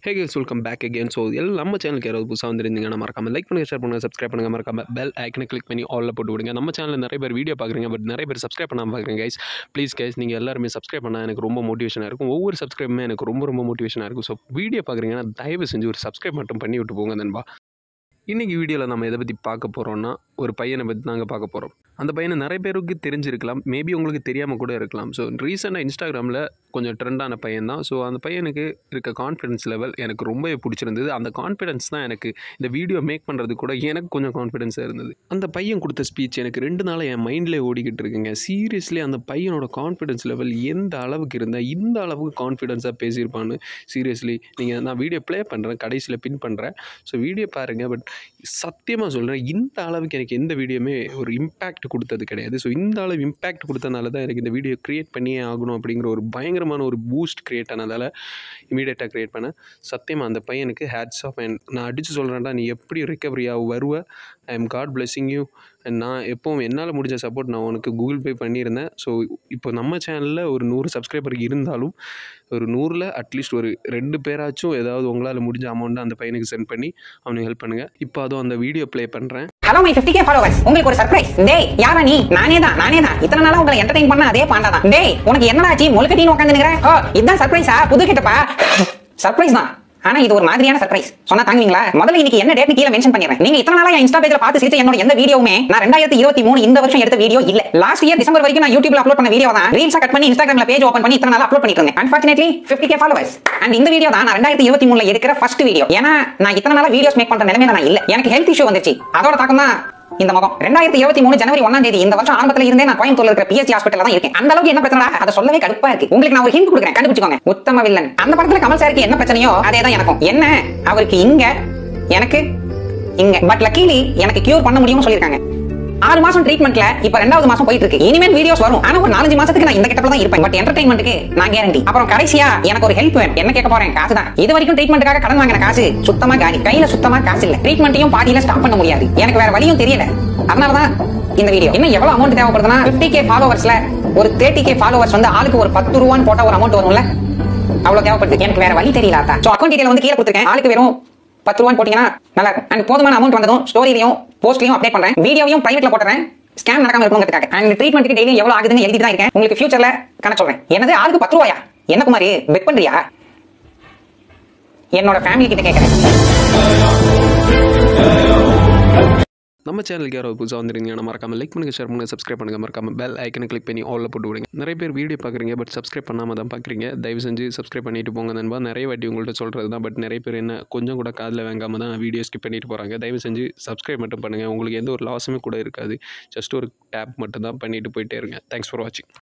ஹே guys welcome back again so எல்லாம் நம்ம சேனலுக்கு யாராவது புதுசாக வந்துருந்தீங்கன்னா மறக்காம லைக் பண்ணுங்கள் ஷேர் பண்ணுங்கள் சப்ஸ்கிரைப் பண்ணுங்கள் மறக்காம பெல் ஐக்கனை கிளிக் பண்ணி ஆலில் போட்டு விடுங்க நம்ம சேனலில் நிறைய பேர் வீடியோ பார்க்குறீங்க பட் நிறைய பேர் சப்ஸ்கிரைப் பண்ணாமல் பார்க்குறீங்க கைஸ் ப்ளீஸ் கைஸ் நீங்கள் எல்லாருமே சப்ஸ்கிரைப் பண்ணால் எனக்கு ரொம்ப மோட்டிவேஷனாக இருக்கும் ஒவ்வொரு சப்ஸ்கிரைபுமே எனக்கு ரொம்ப ரொம்ப மோட்டிவேஷனாக இருக்கும் ஸோ வீடியோ பார்க்குறீங்கன்னா தயவு செஞ்சு ஒரு சப்ஸ்கிரைப் மட்டும் பண்ணி விட்டு போங்க நண்பா இன்றைக்கி வீடியோவில் நம்ம எதை பற்றி பார்க்க போகிறோம்னா ஒரு பையனை பற்றி தாங்க பார்க்க போகிறோம் அந்த பையனை நிறைய பேருக்கு தெரிஞ்சிருக்கலாம் மேபி உங்களுக்கு தெரியாமல் கூட இருக்கலாம் ஸோ ரீசெண்டாக இன்ஸ்டாகிராமில் கொஞ்சம் ட்ரெண்டான பையன் தான் ஸோ அந்த பையனுக்கு இருக்க கான்ஃபிடன்ஸ் லெவல் எனக்கு ரொம்பவே பிடிச்சிருந்தது அந்த கான்ஃபிடன்ஸ் தான் எனக்கு இந்த வீடியோ மேக் பண்ணுறது கூட எனக்கு கொஞ்சம் கான்ஃபிடென்ஸாக இருந்தது அந்த பையன் கொடுத்த ஸ்பீச் எனக்கு ரெண்டு நாளாக என் மைண்ட்லேயே ஓடிக்கிட்டு இருக்குங்க சீரியஸ்லி அந்த பையனோட கான்ஃபிடன்ஸ் லெவல் எந்த அளவுக்கு இருந்தால் இந்த அளவுக்கு கான்ஃபிடென்ஸாக பேசியிருப்பான்னு சீரியஸ்லி நீங்கள் நான் வீடியோ ப்ளே பண்ணுறேன் கடைசியில் பின் பண்ணுறேன் ஸோ வீடியோ பாருங்கள் பட் சத்தியமாக சொல்கிறேன் இந்த அளவுக்கு எனக்கு எந்த வீடியோமே ஒரு இம்பேக்ட் கொடுத்தது கிடையாது ஸோ இந்த அளவு இம்பேக்ட் கொடுத்தனால தான் எனக்கு இந்த வீடியோ க்ரியேட் பண்ணியே ஆகணும் அப்படிங்கிற ஒரு பயங்கரமான ஒரு பூஸ்ட் க்ரியேட் ஆனதால் இமீடியட்டாக க்ரியேட் பண்ணேன் சத்தியமாக அந்த பையனுக்கு ஹேட்ஸ் ஆஃப் அண்ட் நான் அடித்து சொல்கிறேன்டா நீ எப்படி recovery ஆக வருவ I am God blessing you and நான் எப்போவும் என்னால் முடிஞ்ச சப்போர்ட் நான் உனக்கு கூகுள் பே பண்ணியிருந்தேன் ஸோ இப்போ நம்ம சேனலில் ஒரு நூறு சப்ஸ்கிரைபர் இருந்தாலும் ஒரு நூறில் அட்லீஸ்ட் ஒரு ரெண்டு பேராச்சும் ஏதாவது உங்களால் முடிஞ்ச அமௌண்ட்டை அந்த பையனுக்கு சென்ட் பண்ணி அவனுக்கு ஹெல்ப் பண்ணுங்கள் இப்போ அதுவும் அந்த வீடியோ ப்ளே பண்ணுறேன் ஹலோ மை 50k ஃபாலோவர்ஸ் உங்களுக்கு ஒரு சர்ப்ரைஸ் டேய் யாரா நீ நானே தான் நானே தான் இத்தனை நாளா உங்களை என்டர்டெயின் பண்ண அதே பாண்டா தான் டேய் உனக்கு என்னடா ஆச்சு முழுக்கட்டின்னு உட்காந்துங்கற ஓ இதான் சர்ப்ரைஸா புது கிட்டப்பா சர்ப்ரைஸ் தான் ஆனா இது ஒரு மாதிரியான சர்ப்ரைஸ் சொன்னா தாங்குவீங்களா முதல்ல இன்னைக்கு என்ன டேட்னு கீழ மென்ஷன் பண்ணிடுறேன் நீங்க இத்தனை நாளா என் இன்ஸ்டா பேஜ்ல பார்த்து சிரிச்ச என்னோட எந்த வீடியோவுமே நான் ரெண்டாயிரத்தி இருபத்தி மூணு இந்த வருஷம் எடுத்த வீடியோ இல்ல லாஸ்ட் இயர் டிசம்பர் வரைக்கும் நான் யூடியூப்ல அப்லோட் பண்ண வீடியோ தான் ரீல்ஸா கட் பண்ணி இன்ஸ்டாகிராம்ல பேஜ் ஓபன் பண்ணி இத்தனை நாளா அப்லோட் பண்ணிட்டு இருந்தேன் அன்பார்ச்சுனேட்லி 50k ஃபாலோவர்ஸ் அண்ட் இந்த வீடியோ தான் நான் ரெண்டாயிரத்தி இருபத்தி மூணுல எடுக்கிற ஃபர்ஸ்ட் வீடியோ ஏன்னா நான் இத்தனை நாளா வீடியோஸ் மேக் பண்ற நிலைமையில நான் இல்ல எனக்கு ஹெல்த் இஷ்யூ வந்துச்சு அதோட தாக்கம் தான் இந்த முகம் ரெண்டாயிரத்தி இருபத்தி மூணு ஜனவரி ஒன்னாம் தேதி இந்த வருஷம் ஆரம்பத்துல இருந்தே நான் கோயம்புத்தூர்ல இருக்கிற பிஎஸ்சி ஹாஸ்பிட்டல் தான் இருக்கேன் அந்த அளவுக்கு என்ன பிரச்சனை அதை சொல்லவே கடுப்பா இருக்கு உங்களுக்கு நான் ஒரு ஹிண்ட் கொடுக்குறேன் கண்டுபிடிச்சுக்கோங்க உத்தம வில்லன் அந்த படத்துல கமல் சாருக்கு என்ன பிரச்சனையோ அதே தான் எனக்கும் என்ன அவருக்கு இங்க எனக்கு இங்க பட் லக்கீலி எனக்கு கியூர் பண்ண முடியும்னு சொல்லியிருக்காங்க ஆறு மாசம் ட்ரீட்மெண்ட்ல இப்ப ரெண்டாவது மாசம் போயிட்டு இருக்கு இனிமேல் வீடியோஸ் வரும் ஆனா ஒரு நாலஞ்சு மாசத்துக்கு நான் இந்த கிட்டப்பல தான் இருப்பேன் பட் என்டர்டைன்மெண்ட்டுக்கு நான் கேரண்டி அப்புறம் கடைசியா எனக்கு ஒரு ஹெல்ப் வேணும் என்ன கேட்க போறேன் காசு தான் இது வரைக்கும் ட்ரீட்மெண்ட்டுக்காக கடன் வாங்கின காசு சுத்தமா காலி கையில சுத்தமா காசு இல்ல ட்ரீட்மெண்ட்டையும் பாதியில ஸ்டாப் பண்ண முடியாது எனக்கு வேற வழியும் தெரியல அதனாலதான் இந்த வீடியோ இன்னும் எவ்வளவு அமௌண்ட் தேவைப்படுதுன்னா 50k கே ஃபாலோவர்ஸ்ல ஒரு தேர்ட்டி கே ஃபாலோவர்ஸ் வந்து ஆளுக்கு ஒரு பத்து ரூபான்னு போட்டா ஒரு அமௌண்ட் வரும்ல அவ்வளவு தேவைப்படுது எனக்கு வேற வழி தெரியல அதான் சோ அக்கௌண்ட் டீடைல் வந்து கீழே கொடுத்துருக்கேன் ஆளுக்கு வெறும் பத்து ரூபான்னு போட்டீங்கன்னா நல்லா இருக்கும் அண்ட் போதுமான அமௌண்ட் வந்ததும் ஸ்டோரிலையும் போஸ்ட்லையும் அப்டேட் பண்றேன் வீடியோவையும் பிரைவேட்ல போட்டுறேன் ஸ்கேம் நடக்காம இருக்கணுங்கிறதுக்காக அண்ட் ட்ரீட்மெண்ட்டுக்கு டெய்லியும் எவ்வளவு ஆகுதுன்னு எழுதிட்டு தான் இருக்கேன் உங்களுக்கு ஃபியூச்சர்ல கணக்கு சொல்றேன் என்னது ஆளுக்கு பத்து ரூபாயா என்ன குமாரி பெட் பண்றியா என்னோட ஃபேமிலி கிட்ட கேட்கறேன் நம்ம சேனலுக்கு யாரோ புதுசாக வந்துருந்தீங்கன்னா மறக்காம லைக் பண்ணுங்கள் ஷேர் பண்ணுங்கள் சப்ஸ்கிரைப் பண்ணுங்கள் மறக்காம பெல் ஐக்கனை கிளிக் பண்ணி ஆலில் போட்டு விடுங்க நிறைய பேர் வீடியோ பார்க்குறீங்க பட் சப்ஸ்கிரைப் பண்ணாமல் தான் பார்க்குறீங்க தயவு செஞ்சு சப்ஸ்கிரைப் பண்ணிட்டு போங்க நண்பா நிறைய வாட்டி உங்கள்கிட்ட சொல்கிறது தான் பட் நிறைய பேர் என்ன கொஞ்சம் கூட காதில் வாங்காமல் தான் வீடியோ ஸ்கிப் பண்ணிட்டு போகிறாங்க தயவு செஞ்சு சப்ஸ்கிரைப் மட்டும் பண்ணுங்கள் உங்களுக்கு எந்த ஒரு லாஸுமே கூட இருக்காது ஜஸ்ட் ஒரு டேப் மட்டும் தான் பண்ணிட்டு போயிட்டே இருங்க தேங்க்ஸ் ஃபார் வாட்சிங்